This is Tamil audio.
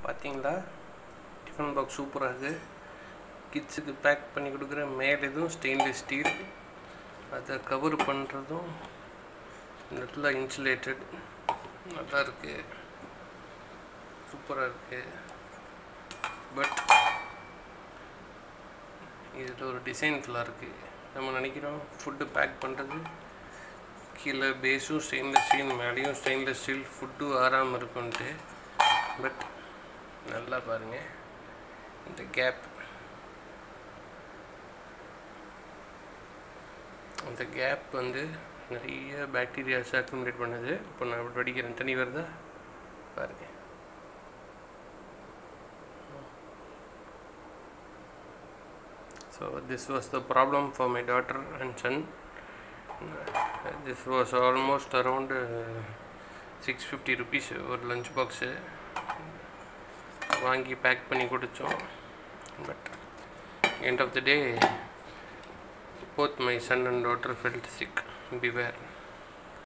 பார்த்தீங்களா டிஃபன் பாக்ஸ் சூப்பராக இருக்குது கிட்ஸுக்கு பேக் பண்ணி கொடுக்குற மேலே இதுவும் ஸ்டெயின்லெஸ் ஸ்டீல் அதை கவர் பண்ணுறதும் நல்லா இன்சுலேட்டட் நல்லா இருக்கு சூப்பராக இருக்கு பட் இதில் ஒரு டிசைன் ஃபுல்லாக இருக்குது நம்ம நினைக்கிறோம் ஃபுட்டு பேக் பண்ணுறது கீழே பேஸும் ஸ்டெயின்லெஸ் ஸ்டீல் மேலேயும் ஸ்டெயின்லெஸ் ஸ்டீல் ஃபுட்டு ஆறாமல் இருக்கும்ன்ட்டு பட் நல்லா பாருங்கள் இந்த கேப் அந்த கேப் வந்து நிறைய பாக்டீரியாஸ் அக்குமுலேட் பண்ணுது இப்போ நான் இப்படி வடிக்கிறேன் தண்ணி வருதா பாருங்க so this was the problem for my daughter and son Uh, this was almost around six fifty rupees ஒரு லஞ்ச் பாக்ஸு வாங்கி பேக் பண்ணி கொடுத்தோம் but end of the day both my son and daughter felt sick beware